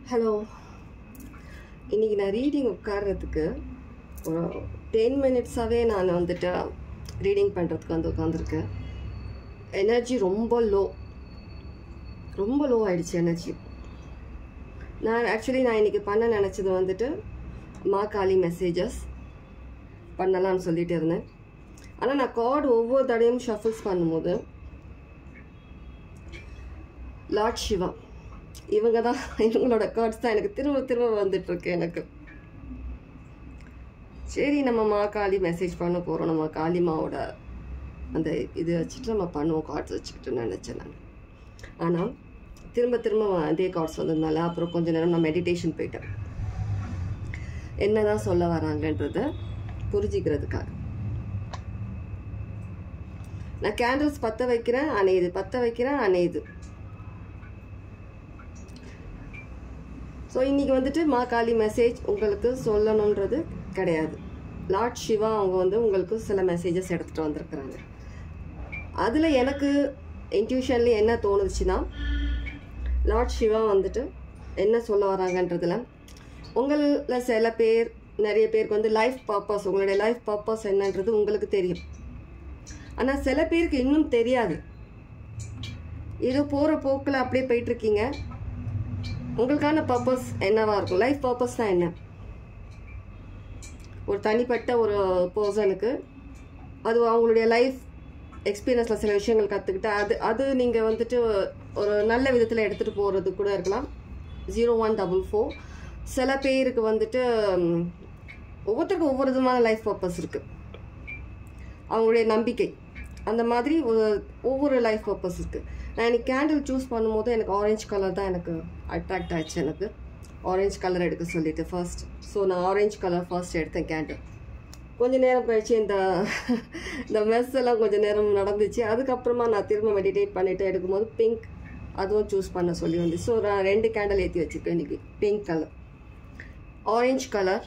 Hello இன்னைக்கு நான் reading உட்கார்றதுக்கு ஒரு டென் மினிட்ஸாகவே நான் வந்துட்டு ரீடிங் பண்ணுறதுக்கு வந்து உட்காந்துருக்கேன் எனர்ஜி ரொம்ப லோ ரொம்ப லோ ஆயிடுச்சு எனர்ஜி நான் ஆக்சுவலி நான் இன்னைக்கு பண்ண நினச்சது வந்துட்டு மா காளி மெசேஜஸ் பண்ணலாம்னு சொல்லிட்டு இருந்தேன் ஆனால் நான் கார்டு ஒவ்வொரு தடையும் ஷஃபிள்ஸ் பண்ணும்போது லார்ட் சிவா இவங்க தான் இவங்களோட கார்ட்ஸ் தான் எனக்கு திரும்ப திரும்ப வந்துட்டு இருக்கு எனக்கு சரி நம்ம மா காளி மெசேஜ் பண்ண போகிறோம் நம்ம காளிமாவோட அந்த இது வச்சுட்டு நம்ம பண்ணுவோம் கார்ட்ஸ் வச்சுக்கிட்டு நினச்சேன் நான் ஆனால் திரும்ப திரும்ப அதே கார்ட்ஸ் வந்ததுனால அப்புறம் கொஞ்ச நேரம் நான் மெடிடேஷன் போயிட்டேன் என்னதான் சொல்ல வராங்கன்றத புரிஞ்சிக்கிறதுக்காக நான் கேண்டில்ஸ் பற்ற வைக்கிறேன் அணையுது பற்ற வைக்கிறேன் அணையுது ஸோ இன்றைக்கி வந்துட்டு மா காளி மெசேஜ் உங்களுக்கு சொல்லணுன்றது கிடையாது லார்ட் சிவா அவங்க வந்து உங்களுக்கு சில மெசேஜஸ் எடுத்துகிட்டு வந்திருக்கிறாங்க அதில் எனக்கு இன்ட்யூஷன்ல என்ன தோணுச்சுன்னா லார்ட் சிவா வந்துட்டு என்ன சொல்ல வராங்கன்றதுல உங்களில் சில பேர் நிறைய பேருக்கு வந்து லைஃப் பர்பஸ் உங்களுடைய லைஃப் பர்பஸ் என்னன்றது உங்களுக்கு தெரியும் ஆனால் சில பேருக்கு இன்னும் தெரியாது ஏதோ போகிற போக்கில் அப்படியே போயிட்டுருக்கீங்க உங்களுக்கான பர்பஸ் என்னவா இருக்கும் லைஃப் பர்பஸ் தான் என்ன ஒரு தனிப்பட்ட ஒரு பர்சனுக்கு அது அவங்களுடைய லைஃப் எக்ஸ்பீரியன்ஸில் சில விஷயங்கள் கற்றுக்கிட்டு அது அது நீங்கள் வந்துட்டு ஒரு நல்ல விதத்தில் எடுத்துகிட்டு போகிறது கூட இருக்கலாம் ஜீரோ ஒன் டபுள் ஃபோர் சில பேருக்கு வந்துட்டு ம், ஒவ்வொருத்தருக்கும் ஒவ்வொரு விதமான லைஃப் பர்பஸ் இருக்குது அவங்களுடைய நம்பிக்கை அந்த மாதிரி ஒரு- ஒவ்வொரு லைஃப் பர்பஸ் இருக்குது நான் எனக்கு கேண்டில் சூஸ் பண்ணும்போது எனக்கு ஆரஞ்சு கலர் தான் எனக்கு அட்ராக்ட் ஆச்சு எனக்கு ஆரஞ்சு கலர் எடுக்க சொல்லிட்டு ஃபர்ஸ்ட் ஸோ நான் ஆரஞ்சு கலர் ஃபர்ஸ்ட் எடுத்தேன் கேண்டில் கொஞ்ச நேரம் கழிச்சு இந்த இந்த மெஸ் எல்லாம் கொஞ்ச நேரம் நடந்துச்சு அதுக்கப்புறமா நான் திரும்ப மெடிடேட் பண்ணிட்டு எடுக்கும்போது பிங்க் அதுவும் சூஸ் பண்ண சொல்லி வந்து ஸோ நான் ரெண்டு கேண்டில் ஏற்றி வச்சுருக்கேன் இன்னைக்கு பிங்க் கலர் ஆரஞ்சு கலர்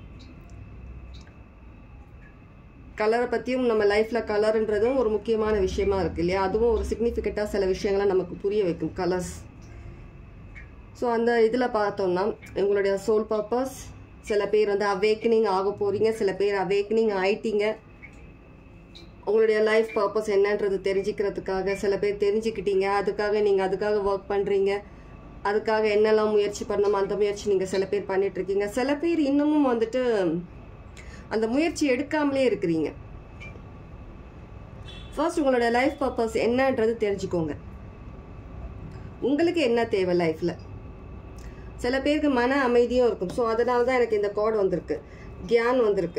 கலரை பற்றியும் நம்ம லைஃப்பில் கலருன்றதும் ஒரு முக்கியமான விஷயமா இருக்கு இல்லையா அதுவும் ஒரு சிக்னிஃபிகண்ட்டாக சில விஷயங்களை நமக்கு புரிய வைக்கும் கலர்ஸ் ஸோ அந்த இதில் பார்த்தோம்னா உங்களுடைய சோல் பர்பஸ் சில பேர் வந்து அவேக்கனிங் ஆக போகிறீங்க சில பேர் அவேக்கனிங் ஆயிட்டீங்க உங்களுடைய லைஃப் பர்பஸ் என்னன்றது தெரிஞ்சுக்கிறதுக்காக சில பேர் தெரிஞ்சுக்கிட்டீங்க அதுக்காக நீங்கள் அதுக்காக ஒர்க் பண்ணுறீங்க அதுக்காக என்னெல்லாம் முயற்சி பண்ணணுமோ அந்த முயற்சி நீங்கள் சில பேர் பண்ணிட்டு இருக்கீங்க சில பேர் இன்னமும் வந்துட்டு அந்த முயற்சி எடுக்காமலே இருக்கிறீங்க ஃபர்ஸ்ட் உங்களோட லைஃப் பர்பஸ் என்னன்றது தெரிஞ்சுக்கோங்க உங்களுக்கு என்ன தேவை லைஃப்பில் சில பேருக்கு மன அமைதியும் இருக்கும் ஸோ அதனால தான் எனக்கு இந்த கார்டு வந்திருக்கு கியான் வந்திருக்கு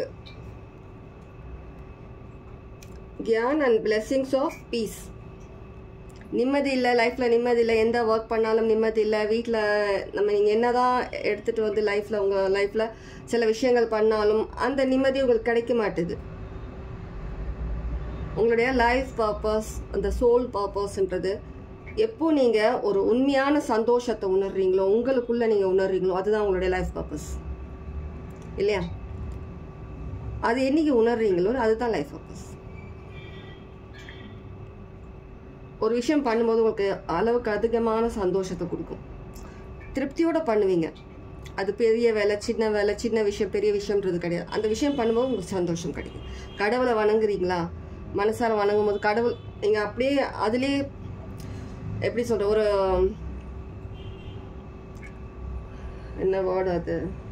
கியான் அண்ட் blessings ஆஃப் பீஸ் நிம்மதி இல்லை லைஃப்பில் நிம்மதி இல்லை எந்த ஒர்க் பண்ணாலும் நிம்மதி இல்லை வீட்டில் நம்ம நீங்கள் என்னதான் எடுத்துகிட்டு வந்து லைஃப்பில் உங்கள் லைஃப்பில் சில விஷயங்கள் பண்ணாலும் அந்த நிம்மதி உங்களுக்கு கிடைக்க மாட்டுது உங்களுடைய லைஃப் பர்பஸ் அந்த சோல் பர்பஸ்ன்றது எப்போ நீங்கள் ஒரு உண்மையான சந்தோஷத்தை உணர்றீங்களோ உங்களுக்குள்ளே நீங்கள் உணர்றீங்களோ அதுதான் உங்களுடைய லைஃப் பர்பஸ் இல்லையா அது என்னைக்கு உணர்றீங்களோ அதுதான் லைஃப் பர்பஸ் ஒரு விஷயம் பண்ணும்போது உங்களுக்கு அளவுக்கு அதிகமான சந்தோஷத்தை கொடுக்கும் திருப்தியோட பண்ணுவீங்க அது பெரிய வேலை சின்ன வேலை சின்ன விஷயம் பெரிய விஷயம்ன்றது கிடையாது அந்த விஷயம் பண்ணும்போது உங்களுக்கு சந்தோஷம் கிடைக்கும் கடவுளை வணங்குறீங்களா மனசார வணங்கும் போது கடவுள் நீங்கள் அப்படியே அதுலேயே எப்படி சொல்ற ஒரு என்ன வேர்டு அது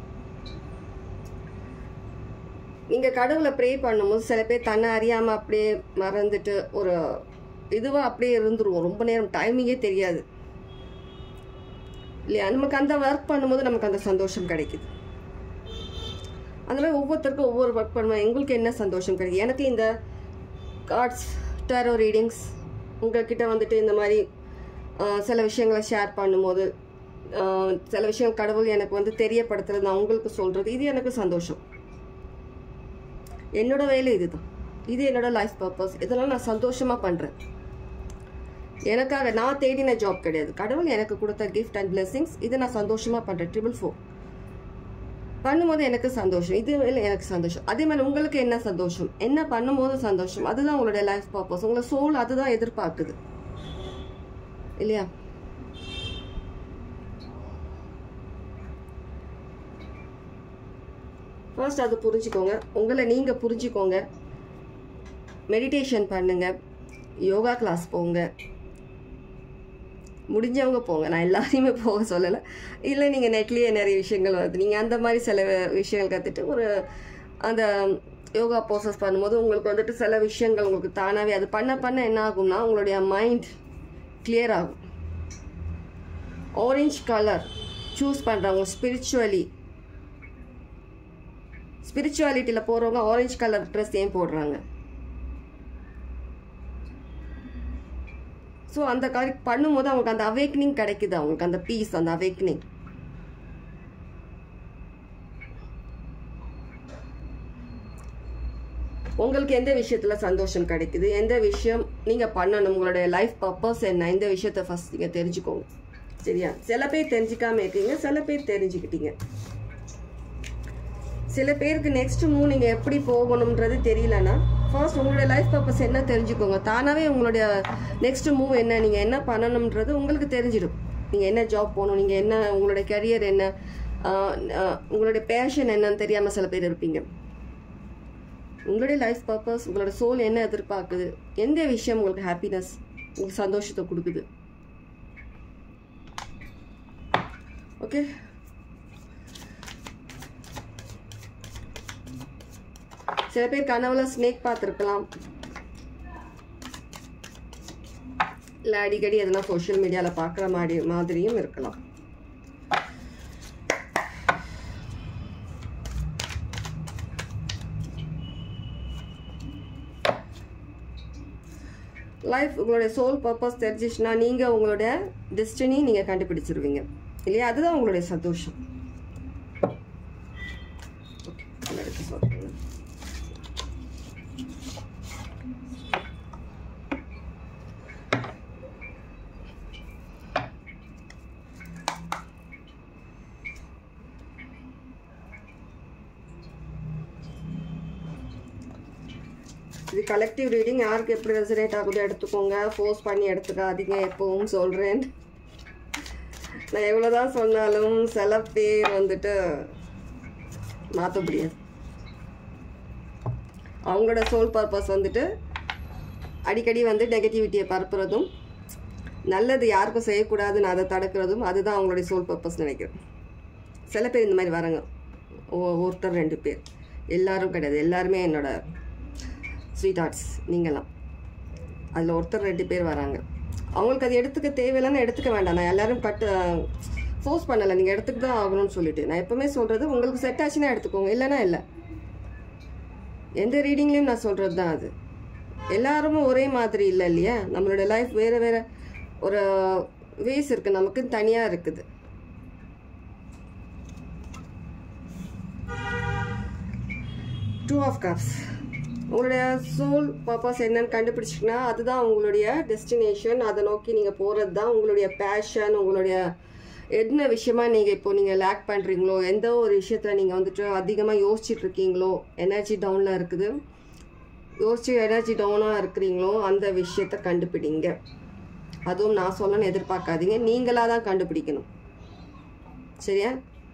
நீங்க கடவுளை ப்ரே பண்ணும்போது சில பேர் தன்னை அறியாம அப்படியே மறந்துட்டு ஒரு இதுவா அப்படியே இருந்துருவோம் ரொம்ப நேரம் டைமிங்கே தெரியாது இல்லையா நமக்கு அந்த ஒர்க் பண்ணும்போது நமக்கு அந்த சந்தோஷம் கிடைக்குது அந்த மாதிரி ஒவ்வொருத்தருக்கும் ஒவ்வொரு ஒர்க் பண்ணுவோம் எங்களுக்கு என்ன சந்தோஷம் கிடைக்குது எனக்கு இந்த கார்ட்ஸ் டேரோ ரீடிங்ஸ் உங்ககிட்ட வந்துட்டு இந்த மாதிரி ஆஹ், சில விஷயங்களை ஷேர் பண்ணும்போது ஆஹ், சில விஷயம் கடவுள் எனக்கு வந்து தெரியப்படுத்துறது நான் உங்களுக்கு சொல்றது இது எனக்கு சந்தோஷம் என்னோட வேலை இதுதான் இது என்னோட லைஃப் பர்பஸ் இதெல்லாம் நான் சந்தோஷமா பண்றேன் எனக்காக நான் தேடின ஜாப் கிடையாது கடவுள் எனக்கு கொடுத்த கிஃப்ட் அண்ட் blessings இதை நான் சந்தோஷமா பண்றேன் ட்ரிபிள் ஃபோர் பண்ணும்போது எனக்கு சந்தோஷம் இது இல்லை எனக்கு சந்தோஷம் அதே மாதிரி உங்களுக்கு என்ன சந்தோஷம் என்ன பண்ணும்போது சந்தோஷம் அதுதான் உங்களுடைய லைஃப் பர்பஸ் உங்களை சோல் அதுதான் எதிர்பார்க்குது இல்லையா ஃபர்ஸ்ட் அது புரிஞ்சுக்கோங்க உங்களை நீங்கள் புரிஞ்சுக்கோங்க மெடிடேஷன் பண்ணுங்க யோகா கிளாஸ் போங்க முடிஞ்சவங்க போங்க நான் எல்லாரையுமே போக சொல்லலை இல்லை நீங்கள் நெட்லேயே நிறைய விஷயங்கள் வருது நீங்கள் அந்த மாதிரி சில விஷயங்கள் கற்றுட்டு ஒரு அந்த யோகா ப்ராசஸ் பண்ணும்போது உங்களுக்கு வந்துட்டு சில விஷயங்கள் உங்களுக்கு தானாகவே அது பண்ண பண்ண என்ன ஆகும்னா உங்களுடைய மைண்ட் clear ஆகும் ஆரஞ்ச் கலர் சூஸ் பண்ணுறவங்க ஸ்பிரிச்சுவலி ஸ்பிரிச்சுவாலிட்டியில் போகிறவங்க ஆரஞ்சு கலர் ட்ரெஸ் ஏன் போடுறாங்க ஸோ அந்த காரி பண்ணும்போது அவங்களுக்கு அந்த அவேக்னிங் கிடைக்குது அவங்களுக்கு அந்த பீஸ் அந்த அவேக்னிங் உங்களுக்கு எந்த விஷயத்தில் சந்தோஷம் கிடைக்குது எந்த விஷயம் நீங்கள் பண்ணணும் உங்களுடைய லைஃப் பர்பஸ் என்ன இந்த விஷயத்த ஃபஸ்ட் நீங்கள் தெரிஞ்சுக்கோங்க சரியா சில பேர் தெரிஞ்சுக்காம இருக்கீங்க சில பேர் தெரிஞ்சுக்கிட்டீங்க சில பேருக்கு நெக்ஸ்ட் மூவ் நீங்கள் எப்படி போகணுன்றது தெரியலனா ஃபர்ஸ்ட் உங்களுடைய லைஃப் பர்பஸ் என்ன தெரிஞ்சுக்கோங்க தானாகவே உங்களுடைய நெக்ஸ்ட் மூவ் என்ன நீங்கள் என்ன பண்ணணுன்றது உங்களுக்கு தெரிஞ்சிடும் நீங்கள் என்ன ஜாப் போகணும் நீங்கள் என்ன உங்களுடைய கரியர் என்ன ஆஹ், ஆஹ், உங்களுடைய பேஷன் என்னன்னு தெரியாமல் சில பேர் இருப்பீங்க உங்களுடைய லைஃப் பர்பஸ் உங்களோட சோல் என்ன எதிர்பார்க்குது எந்த விஷயம் உங்களுக்கு ஹாப்பினஸ் உங்களுக்கு சந்தோஷத்தை கொடுக்குது ஓகே சில பேர் கனவுல ஸ்னேக் பார்த்துருக்கலாம் இல்லை அடிக்கடி எதனா சோஷியல் மீடியாவில் பார்க்குற மாதிரி மாதிரியும் இருக்கலாம் லைஃப் உங்களுடைய சோல் பர்பஸ் தெரிஞ்சிச்சுன்னா நீங்கள் உங்களுடைய டெஸ்டினி நீங்கள் கண்டுபிடிச்சிருவீங்க இல்லையா அதுதான் உங்களுடைய சந்தோஷம் Okay, நல்லா இருக்கு, சொல்றேன். இது கலெக்டிவ் ரீடிங் யாருக்கு எப்படி ரெசனேட் ஆகுதோ எடுத்துக்கோங்க ஃபோர்ஸ் பண்ணி எடுத்துக்காதீங்க எப்பவும் சொல்கிறேன் நான் எவ்வளோதான் சொன்னாலும் சில பேர் வந்துட்டு மாற்ற முடியாது அவங்களோட சோல் பர்பஸ் வந்துட்டு அடிக்கடி வந்து நெகட்டிவிட்டியை பரப்புறதும் நல்லது யாருக்கும் செய்யக்கூடாதுன்னு அதை தடுக்கிறதும் அதுதான் அவங்களுடைய சோல் பர்பஸ் நினைக்கிறேன் சில பேர் இந்த மாதிரி வராங்க ஒ- ஒருத்தர் ரெண்டு பேர் எல்லாரும் கிடையாது எல்லாருமே என்னோட ஸ்வீட் ஆர்ட்ஸ் நீங்களாம் அதில் ஒருத்தர் ரெண்டு பேர் வராங்க அவங்களுக்கு அது எடுத்துக்க தேவையில்லைன்னு எடுத்துக்க வேண்டாம் நான் எல்லாரும் கட்டு ஃபோர்ஸ் பண்ணலை நீங்கள் எடுத்துக்க தான் ஆகணும்னு சொல்லிட்டு நான் எப்பவுமே சொல்கிறது உங்களுக்கு செட் ஆச்சுன்னா எடுத்துக்கோங்க இல்லைன்னா இல்லை எந்த ரீடிங்லேயும் நான் சொல்கிறது தான் அது எல்லாருமே ஒரே மாதிரி இல்லை இல்லையா நம்மளோட லைஃப் வேறு வேறு ஒரு வேஸ் இருக்குது நமக்கு தனியாக இருக்குது டூ ஆஃப் கப்ஸ் உங்களுடைய சோல் பர்பஸ் என்னன்னு கண்டுபிடிச்சிங்கன்னா அதுதான் உங்களுடைய டெஸ்டினேஷன் அதை நோக்கி நீங்கள் போகிறது தான் உங்களுடைய பேஷன் உங்களுடைய என்ன விஷயமா நீங்கள் இப்போ நீங்கள் லேக் பண்ணுறீங்களோ எந்த ஒரு விஷயத்தில் நீங்கள் வந்துட்டு அதிகமாக யோசிச்சுட்டு இருக்கீங்களோ எனர்ஜி டவுனில் இருக்குது யோசிச்சு எனர்ஜி டவுனாக இருக்கிறீங்களோ அந்த விஷயத்தை கண்டுபிடிங்க அதுவும் நான் சொல்லணும்னு எதிர்பார்க்காதீங்க நீங்களாக தான் கண்டுபிடிக்கணும் சரியா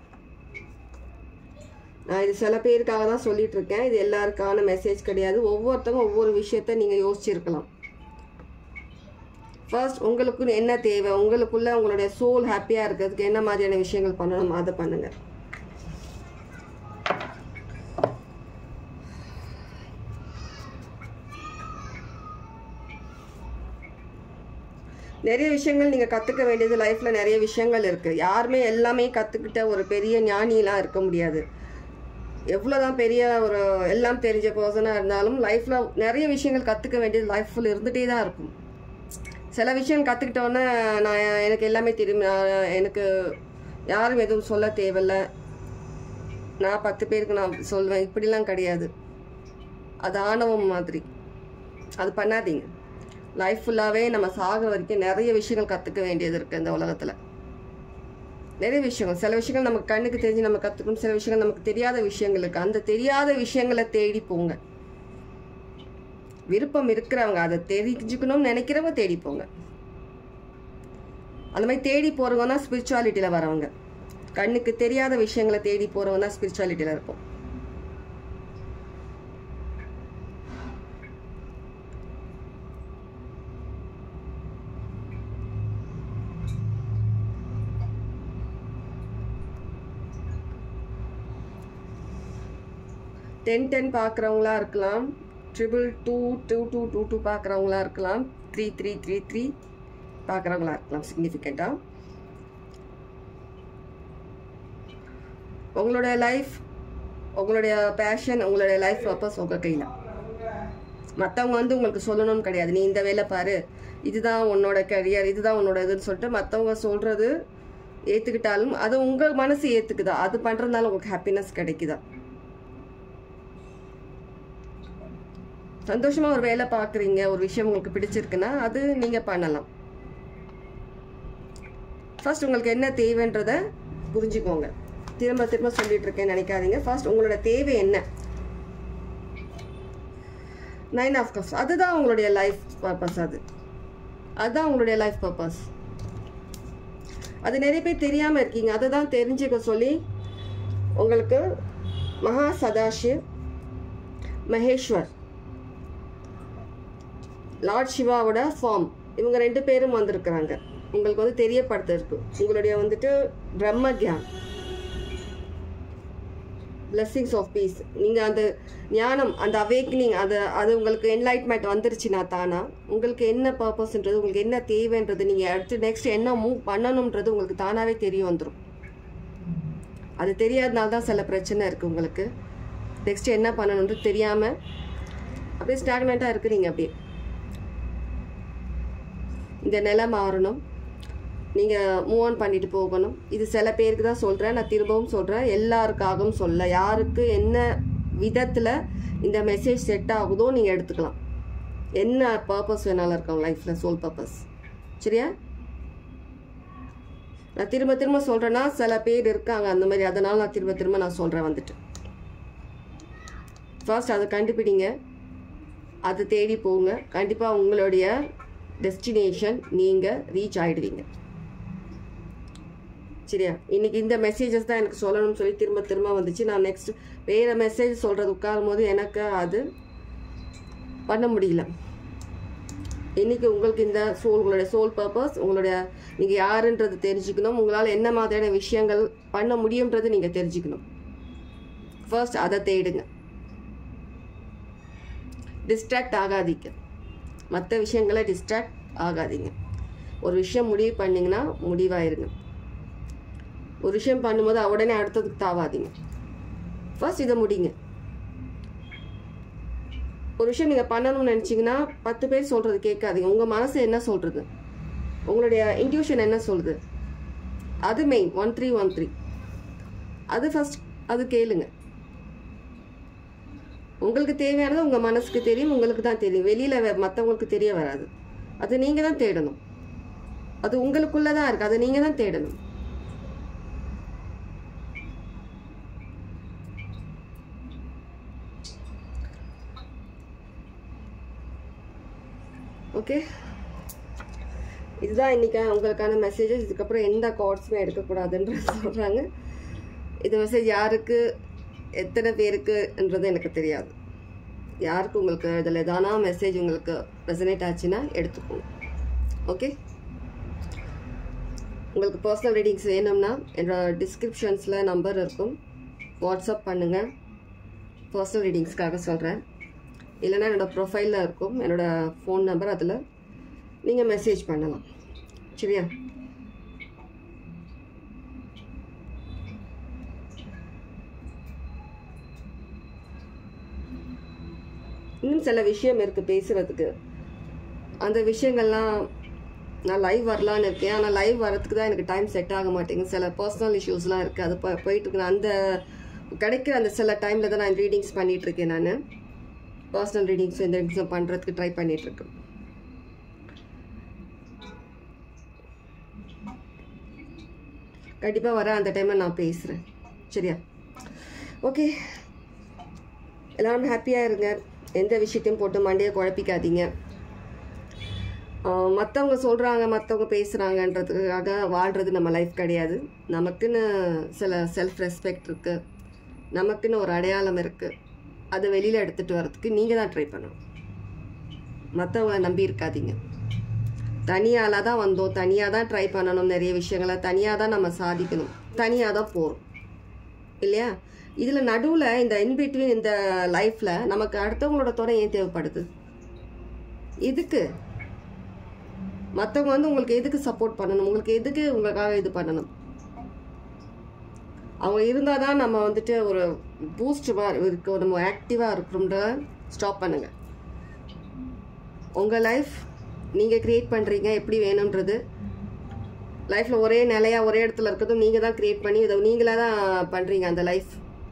நான் இது சில பேருக்காக தான் சொல்லிட்டு இருக்கேன் இது எல்லாருக்கான மெசேஜ் கிடையாது ஒவ்வொருத்தவங்க ஒவ்வொரு விஷயத்த நீங்கள் யோசிச்சிருக்கலாம் ஃபர்ஸ்ட் உங்களுக்கு என்ன தேவை உங்களுக்குள்ள உங்களுடைய சோல் ஹாப்பியாக இருக்கிறதுக்கு என்ன மாதிரியான விஷயங்கள் பண்ணணும் அதை பண்ணுங்க நிறைய விஷயங்கள் நீங்கள் கற்றுக்க வேண்டியது லைஃப்பில் நிறைய விஷயங்கள் இருக்குது யாருமே எல்லாமே கற்றுக்கிட்ட ஒரு பெரிய ஞானிலாம் இருக்க முடியாது எவ்வளோதான் பெரிய ஒரு எல்லாம் தெரிஞ்ச பர்சனாக இருந்தாலும் லைஃப்பில் நிறைய விஷயங்கள் கற்றுக்க வேண்டியது லைஃப்பில் இருந்துகிட்டே தான் இருக்கும் சில விஷயம் கற்றுக்கிட்டோன்னே நான் எனக்கு எல்லாமே தெரியும் நான் எனக்கு யாரும் எதுவும் சொல்ல தேவையில்ல நான் பத்து பேருக்கு நான் சொல்வேன் இப்படிலாம் கிடையாது அது ஆணவம் மாதிரி அது பண்ணாதீங்க லைஃப் ஃபுல்லாகவே நம்ம சாகிற வரைக்கும் நிறைய விஷயங்கள் கற்றுக்க வேண்டியது இருக்குது இந்த உலகத்தில் நிறைய விஷயங்கள் சில விஷயங்கள் நமக்கு கண்ணுக்கு தெரிஞ்சு நம்ம கற்றுக்கணும் சில விஷயங்கள் நமக்கு தெரியாத விஷயங்கள் இருக்குது அந்த தெரியாத விஷயங்களை தேடி போங்க விருப்பம் இருக்கிறவங்க அதை தெரிஞ்சுக்கணும்னு நினைக்கிறவங்க தேடி போங்க அந்த மாதிரி தேடி போகிறவங்க தான் ஸ்பிரிச்சுவாலிட்டியில் வரவங்க கண்ணுக்கு தெரியாத விஷயங்களை தேடி போகிறவங்க தான் ஸ்பிரிச்சுவாலிட்டியில் இருப்போம் டென் டென் பார்க்குறவங்களா இருக்கலாம் triple two two two two two பார்க்குறவங்களா இருக்கலாம் த்ரீ த்ரீ த்ரீ த்ரீ பார்க்குறவங்களா இருக்கலாம் சிக்னிஃபிகண்ட்டாக உங்களுடைய லைஃப் உங்களுடைய பேஷன் உங்களுடைய லைஃப் பர்பஸ் உங்கள் கையில் மற்றவங்க வந்து உங்களுக்கு சொல்லணும்னு கிடையாது நீ இந்த வேலை பாரு இதுதான் உன்னோட கரியர் இதுதான் உன்னோட இதுன்னு சொல்லிட்டு மற்றவங்க சொல்கிறது ஏற்றுக்கிட்டாலும் அது உங்கள் மனசு ஏற்றுக்குதா அது பண்ணுறதுனால உங்களுக்கு ஹாப்பினஸ் கிடைக்குதா சந்தோஷமாக ஒரு வேலை பார்க்குறீங்க ஒரு விஷயம் உங்களுக்கு பிடிச்சிருக்குன்னா அது நீங்கள் பண்ணலாம் ஃபர்ஸ்ட் உங்களுக்கு என்ன தேவைன்றத புரிஞ்சுக்கோங்க திரும்ப திரும்ப சொல்லிட்டு இருக்கேன்னு நினைக்காதீங்க ஃபர்ஸ்ட் உங்களோட தேவை என்ன நைன் ஆஃப் கப்ஸ் அதுதான் உங்களுடைய லைஃப் பர்பஸ் அது அதுதான் உங்களுடைய லைஃப் பர்பஸ் அது நிறைய பேர் தெரியாமல் இருக்கீங்க அதை தான் தெரிஞ்சுக்க சொல்லி உங்களுக்கு மகா சதாஷிவ் மகேஸ்வர் லார்ட் சிவாவோட ஃபார்ம் இவங்க ரெண்டு பேரும் வந்திருக்கிறாங்க உங்களுக்கு வந்து தெரியப்படுத்திருக்கு உங்களுடைய வந்துட்டு பிரம்ம கியான் பிளெஸ்ஸிங்ஸ் ஆஃப் பீஸ் நீங்கள் அந்த ஞானம் அந்த அவேக்னிங் அது அது உங்களுக்கு என்லைட்மெண்ட் வந்துருச்சுன்னா தானா உங்களுக்கு என்ன பர்பஸ்ன்றது உங்களுக்கு என்ன தேவைன்றது நீங்கள் அடுத்து நெக்ஸ்ட் என்ன மூவ் பண்ணணுன்றது உங்களுக்கு தானாகவே தெரிய வந்துடும் அது தெரியாதனால தான் சில பிரச்சனை இருக்குது உங்களுக்கு நெக்ஸ்ட் என்ன பண்ணணுன்றது தெரியாமல் அப்படியே ஸ்டாக்னண்ட்டாக இருக்கிறீங்க அப்படியே இந்த நிலை மாறணும் நீங்கள் மூவ் ஆன் பண்ணிட்டு போகணும் இது சில பேருக்கு தான் சொல்கிறேன் நான் திரும்பவும் சொல்கிறேன் எல்லாருக்காகவும் சொல்ல யாருக்கு என்ன விதத்தில் இந்த மெசேஜ் செட் ஆகுதோ நீங்கள் எடுத்துக்கலாம் என்ன பர்பஸ் வேணாலும் இருக்கும் லைஃப்பில் சோல் பர்பஸ் சரியா நான் திரும்ப திரும்ப சொல்கிறேன்னா சில பேர் இருக்காங்க அந்த மாதிரி அதனால் நான் திரும்ப திரும்ப நான் சொல்கிறேன் வந்துட்டு ஃபர்ஸ்ட் அதை கண்டுபிடிங்க அதை தேடி போங்க கண்டிப்பாக உங்களுடைய டெஸ்டினேஷன் நீங்கள் ரீச் ஆகிடுவீங்க சரியா இன்னைக்கு இந்த மெசேஜஸ் தான் எனக்கு சொல்லணும்னு சொல்லி திரும்ப திரும்ப வந்துச்சு நான் நெக்ஸ்ட் வேறு மெசேஜ் சொல்கிறது உட்காரும் போது எனக்கு அது பண்ண முடியல இன்னைக்கு உங்களுக்கு இந்த சோல் உங்களுடைய சோல் பர்பஸ் உங்களுடைய நீங்கள் யாருன்றது தெரிஞ்சுக்கணும் உங்களால் என்ன மாதிரியான விஷயங்கள் பண்ண முடியுன்றது நீங்கள் தெரிஞ்சுக்கணும் ஃபர்ஸ்ட் அதை தேடுங்க டிஸ்ட்ராக்ட் ஆகாதீங்க மற்ற விஷயங்களை டிஸ்ட்ராக்ட் ஆகாதீங்க ஒரு விஷயம் முடிவு பண்ணிங்கன்னா முடிவாயிருங்க ஒரு விஷயம் பண்ணும்போது உடனே அடுத்ததுக்கு தாவாதீங்க ஃபர்ஸ்ட் இதை முடிங்க ஒரு விஷயம் நீங்கள் பண்ணணும்னு நினச்சிங்கன்னா பத்து பேர் சொல்கிறது கேட்காதீங்க உங்கள் மனசு என்ன சொல்கிறது உங்களுடைய இன்ட்யூஷன் என்ன சொல்லுது அது main one three one three அது ஃபஸ்ட் அது கேளுங்க உங்களுக்கு தேவையானது உங்கள் மனசுக்கு தெரியும் உங்களுக்கு தான் தெரியும் வெளியில் மற்றவங்களுக்கு தெரிய வராது அது நீங்கள் தான் தேடணும் அது உங்களுக்குள்ளே தான் இருக்குது அதை நீங்கள் தான் தேடணும் ஓகே இதுதான் இன்றைக்கி உங்களுக்கான மெசேஜஸ் இதுக்கப்புறம் எந்த கார்ட்ஸுமே எடுக்கக்கூடாதுன்ற சொல்கிறாங்க இந்த மெசேஜ் யாருக்கு எத்தனை பேருக்குன்றது எனக்கு தெரியாது யாருக்கு உங்களுக்கு இதில் எதானா மெசேஜ் உங்களுக்கு ரெசனேட் ஆச்சுன்னா எடுத்துக்கோங்க ஓகே உங்களுக்கு பர்சனல் ரீடிங்ஸ் வேணும்னா என்னோட டிஸ்கிரிப்ஷன்ஸில் நம்பர் இருக்கும் வாட்ஸ்அப் பண்ணுங்கள் பர்சனல் ரீடிங்ஸ்க்காக சொல்கிறேன் இல்லைன்னா என்னோடய ப்ரொஃபைலில் இருக்கும் என்னோடய ஃபோன் நம்பர் அதில் நீங்கள் மெசேஜ் பண்ணலாம் சரியா இன்னும் சில விஷயம் இருக்குது பேசுகிறதுக்கு அந்த விஷயங்கள்லாம் நான் லைவ் வரலான்னு இருக்கேன் ஆனால் லைவ் வரதுக்கு தான் எனக்கு டைம் செட் ஆக மாட்டேங்குது சில பர்சனல் இஷ்யூஸ்லாம் இருக்குது அது போ- போயிட்டு இருக்கு அந்த கிடைக்கிற அந்த சில டைமில் தான் நான் ரீடிங்ஸ் பண்ணிட்டு இருக்கேன் நான் பர்சனல் ரீடிங்ஸ் இந்த ரீடிங்ஸும் பண்ணுறதுக்கு ட்ரை பண்ணிட்டு இருக்கேன் கண்டிப்பாக வர அந்த டைமில் நான் பேசுகிறேன் சரியா ஓகே எல்லாரும் ஹாப்பியாக இருங்க எந்த விஷயத்தையும் போட்டு மண்டையை குழப்பிக்காதீங்க மற்றவங்க சொல்கிறாங்க மற்றவங்க பேசுகிறாங்கன்றதுக்காக வாழ்கிறது நம்ம லைஃப் கிடையாது நமக்குன்னு சில செல்ஃப் ரெஸ்பெக்ட் இருக்குது நமக்குன்னு ஒரு அடையாளம் இருக்குது அதை வெளியில் எடுத்துகிட்டு வரதுக்கு நீங்கள் தான் ட்ரை பண்ணணும் மற்றவங்கள நம்பி இருக்காதீங்க தனியால தான் வந்தோம் தனியாக தான் ட்ரை பண்ணணும் நிறைய விஷயங்களை தனியாக தான் நம்ம சாதிக்கணும் தனியாக தான் போகிறோம் இல்லையா இதில் நடுவில் இந்த இன்பிட்வீன் இந்த லைஃப்பில் நமக்கு அடுத்தவங்களோட துணை ஏன் தேவைப்படுது இதுக்கு மற்றவங்க வந்து உங்களுக்கு எதுக்கு சப்போர்ட் பண்ணணும் உங்களுக்கு எதுக்கு உங்களுக்காக இது பண்ணணும் அவங்க இருந்தால் தான் நம்ம வந்துட்டு ஒரு பூஸ்டாக இருக்க நம்ம ஆக்டிவாக இருக்கிறோம்ன்ற ஸ்டாப் பண்ணுங்க உங்கள் லைஃப் நீங்கள் க்ரியேட் பண்ணுறீங்க எப்படி வேணுன்றது லைஃப்பில் ஒரே நிலையாக ஒரே இடத்துல இருக்கிறதும் நீங்கள் தான் க்ரியேட் பண்ணி இதை நீங்களாக தான் பண்ணுறீங்க அந்த லைஃப்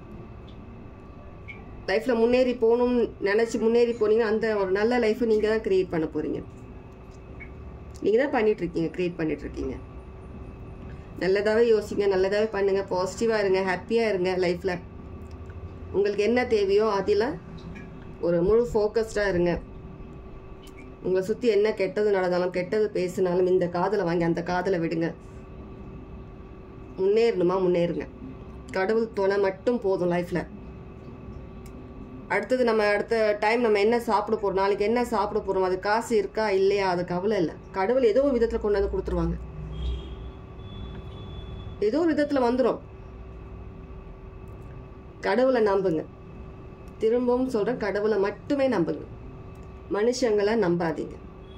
லைஃப்பில் முன்னேறி போகணும்னு நினச்சி முன்னேறி போனீங்கன்னா அந்த ஒரு நல்ல லைஃப்பை நீங்கள் தான் க்ரியேட் பண்ண போகிறீங்க நீங்கள் தான் பண்ணிகிட்ருக்கீங்க க்ரியேட் பண்ணிகிட்ருக்கீங்க நல்லதாகவே யோசிங்க நல்லதாகவே பண்ணுங்கள் பாசிட்டிவாக இருங்க ஹாப்பியாக இருங்க லைஃப்பில் உங்களுக்கு என்ன தேவையோ அதில் ஒரு முழு ஃபோக்கஸ்டாக இருங்க உங்களை சுற்றி என்ன கெட்டது நடந்தாலும் கெட்டது பேசினாலும் இந்த காதில் வாங்கி அந்த காதில் விடுங்க முன்னேறணுமா முன்னேறுங்க கடவுள் துணை மட்டும் போதும் லைஃப்பில் அடுத்தது நம்ம அடுத்த டைம் நம்ம என்ன சாப்பிட போகிறோம் நாளைக்கு என்ன சாப்பிட போகிறோம் அது காசு இருக்கா இல்லையா அது கவலை இல்லை கடவுள் ஏதோ ஒரு விதத்தில் கொண்டு வந்து கொடுத்துருவாங்க ஏதோ ஒரு விதத்தில் வந்துடும் கடவுளை நம்புங்க திரும்பவும் சொல்கிறேன் கடவுளை மட்டுமே நம்புங்க மனுஷங்களை நம்பாதீங்க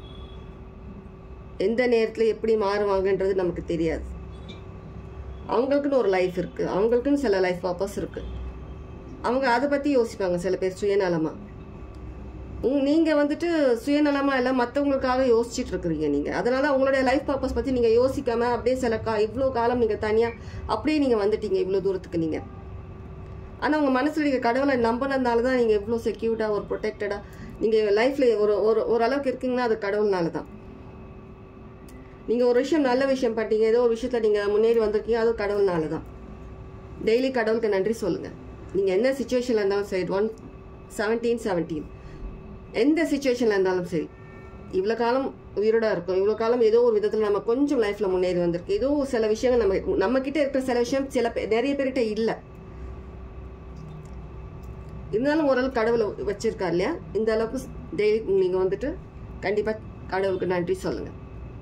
எந்த நேரத்தில் எப்படி மாறுவாங்கன்றது நமக்கு தெரியாது அவங்களுக்குன்னு ஒரு லைஃப் இருக்குது அவங்களுக்குன்னு சில லைஃப் பர்பஸ் இருக்குது அவங்க அதை பற்றி யோசிப்பாங்க சில பேர் சுயநலமாக உங் நீங்கள் வந்துட்டு சுயநலமாக இல்லை மற்றவங்களுக்காக யோசிச்சுட்டு இருக்கிறீங்க நீங்கள் அதனால உங்களுடைய லைஃப் பர்பஸ் பற்றி நீங்கள் யோசிக்காமல் அப்படியே சில கா இவ்வளோ காலம் நீங்கள் தனியாக அப்படியே நீங்கள் வந்துட்டீங்க இவ்வளோ தூரத்துக்கு நீங்கள் ஆனால் உங்கள் மனசில் நீங்கள் கடவுளை நம்பினதுனால தான் நீங்கள் இவ்வளோ செக்யூர்டாக ஒரு ப்ரொடெக்டடாக நீங்கள் லைஃப்பில் ஒரு ஒரு ஓரளவுக்கு இருக்கீங்கன்னா அது கடவுள்னால தான் நீங்கள் ஒரு விஷயம் நல்ல விஷயம் பண்ணிட்டீங்க ஏதோ ஒரு விஷயத்தில் நீங்கள் முன்னேறி வந்திருக்கீங்க அது கடவுள்னால தான் டெய்லி கடவுளுக்கு நன்றி சொல்லுங்கள் நீங்கள் என்ன சுச்சுவேஷனில் இருந்தாலும் சரி ஒன் செவன்டீன் செவன்டீன் எந்த சுச்சுவேஷனில் இருந்தாலும் சரி இவ்வளோ காலம் உயிரோட இருக்கும் இவ்வளோ காலம் ஏதோ ஒரு விதத்தில் நம்ம கொஞ்சம் லைஃப்பில் முன்னேறி வந்திருக்கு ஏதோ சில விஷயங்கள் நம்ம நம்மக்கிட்ட இருக்கிற சில விஷயம் சில பேர் நிறைய பேர்கிட்ட இல்லை இருந்தாலும் ஓரளவு கடவுளை வச்சிருக்கார் இல்லையா இந்த அளவுக்கு டெய்லி நீங்கள் வந்துட்டு கண்டிப்பாக கடவுளுக்கு நன்றி சொல்லுங்கள்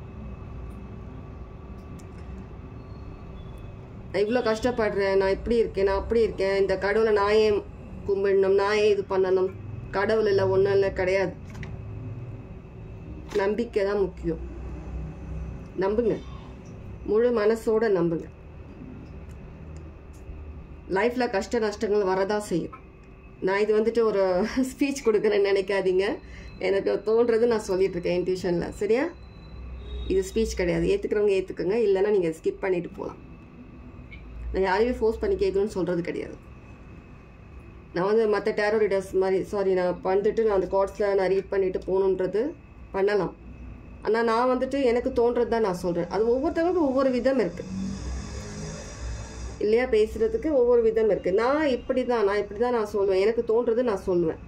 நான் இவ்வளோ கஷ்டப்படுறேன் நான் இப்படி இருக்கேன் நான் அப்படி இருக்கேன் இந்த கடவுளை நான் ஏன் கும்பிடணும் நான் ஏன் இது பண்ணணும் கடவுள் இல்லை ஒன்றும் இல்லை கிடையாது நம்பிக்கை தான் முக்கியம் நம்புங்க முழு மனசோட நம்புங்க லைஃப்பில் கஷ்ட நஷ்டங்கள் வரதான் செய்யும் நான் இது வந்துட்டு ஒரு ஸ்பீச் கொடுக்குறேன்னு நினைக்காதீங்க எனக்கு தோன்றது நான் சொல்லிட்டு இருக்கேன் இன்ட்யூஷனில் சரியா இது ஸ்பீச் கிடையாது ஏற்றுக்கிறவங்க ஏற்றுக்குங்க இல்லைன்னா நீங்கள் ஸ்கிப் பண்ணிட்டு போகலாம் நான் யாரையுமே ஃபோர்ஸ் பண்ணி கேட்கணும்னு சொல்கிறது கிடையாது நான் வந்து மற்ற டேரோ ரீடர்ஸ் மாதிரி சாரி நான் வந்துட்டு நான் அந்த கார்ட்ஸில் நான் ரீட் பண்ணிட்டு போகணுன்றது பண்ணலாம் ஆனால் நான் வந்துட்டு எனக்கு தோன்றது தான் நான் சொல்கிறேன் அது ஒவ்வொருத்தவங்களுக்கும் ஒவ்வொரு விதம் இருக்குது இல்லையா பேசுகிறதுக்கு ஒவ்வொரு விதம் இருக்குது நான் இப்படி தான் நான் இப்படி தான் நான் சொல்லுவேன் எனக்கு தோன்றது நான் சொல்லுவேன்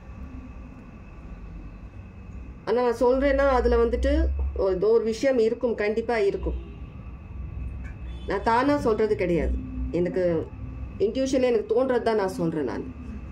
ஆனால் நான் சொல்கிறேன்னா அதில் வந்துட்டு ஏதோ ஒரு விஷயம் இருக்கும் கண்டிப்பாக இருக்கும் நான் தானாக சொல்கிறது கிடையாது எனக்கு இன்ட்யூஷனில் எனக்கு தோன்றது தான் நான் சொல்கிறேன் நான்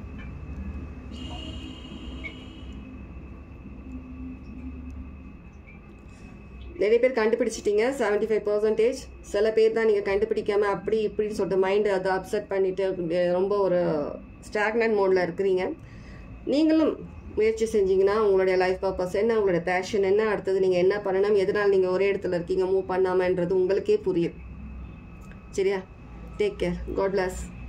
நிறைய பேர் கண்டுபிடிச்சிட்டீங்க செவன்டி ஃபைவ் பர்சன்டேஜ் சில பேர் தான் நீங்கள் கண்டுபிடிக்காம அப்படி இப்படின்னு சொல்லிட்டு மைண்டு அதை அப்செட் பண்ணிட்டு ரொம்ப ஒரு ஸ்டாக்னட் மோடில் இருக்கிறீங்க நீங்களும் முயற்சி செஞ்சீங்கன்னா உங்களுடைய லைஃப் பர்பஸ் என்ன உங்களுடைய பேஷன் என்ன அடுத்தது நீங்கள் என்ன பண்ணணும் எதனால் நீங்கள் ஒரே இடத்துல இருக்கீங்க மூவ் பண்ணாமன்றது உங்களுக்கே புரியும் சரியா டேக் கேர் காட் பிளஸ்